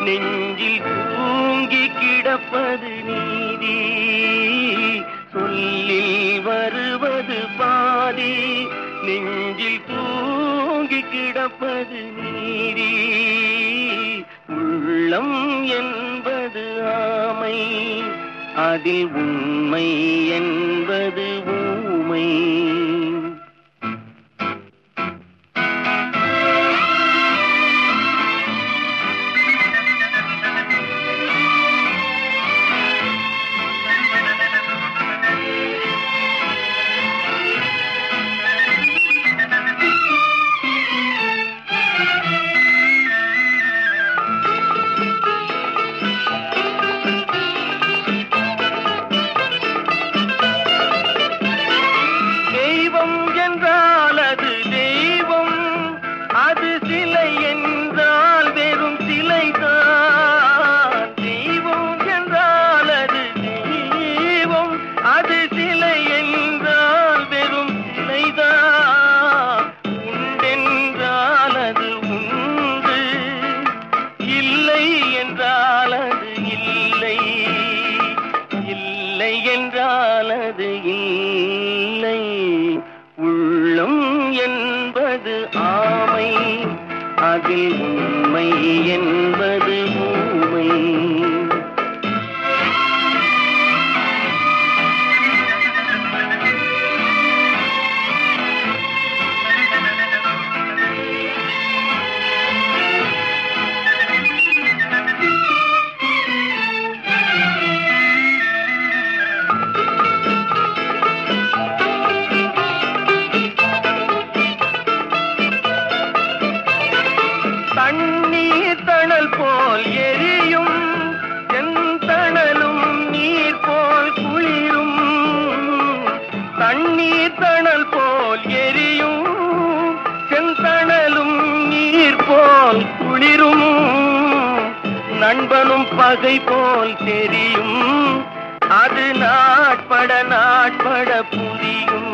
நெஞ்சில் தூங்கி கிடப்பது நீதி சொல்லில் வருவது பாதி நெஞ்சில் தூங்கி கிடப்பது நீதி உள்ளம் என்பது ஆமை அதில் உண்மை என்பது ஊமை தெய்வம் என்றால் அது தெய்வம் அது சிலை என்றால் வெறும் சிலைதான் தெய்வம் என்றால் அது தெய்வம் அது சிலை என்றால் வெறும் சிலைதான் உண்டென்றால் அது உண்டு இல்லை என்றால் அது இல்லை இல்லை என்றால் அது இல்லை உள்ளம் என்பது ஆமை அதில் உண்மை என்பது ஊமை தண்ணீர் தணல் போல் எரியும் செந்தணலும் நீர் போல் குளிரும் தண்ணீர் தணல் போல் எரியும் செந்தணலும் நீர் போல் குளிரும் நண்பனும் பகை போல் தெரியும் அது நாட்பட நாட்பட புரியும்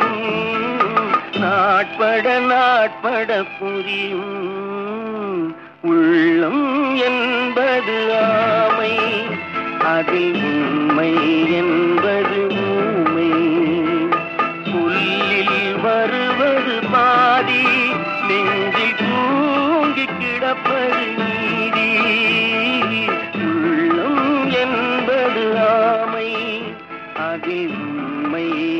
நாட்பட நாட்பட புரியும் உள்ளம் என்பது ஆமை அதில் உண்மை என்பது ஊமை புல்லில் வருவது பாதி நெஞ்சில் தூங்கி கிடப்பது நீதி உள்ளம் என்பது ஆமை அதில் உண்மை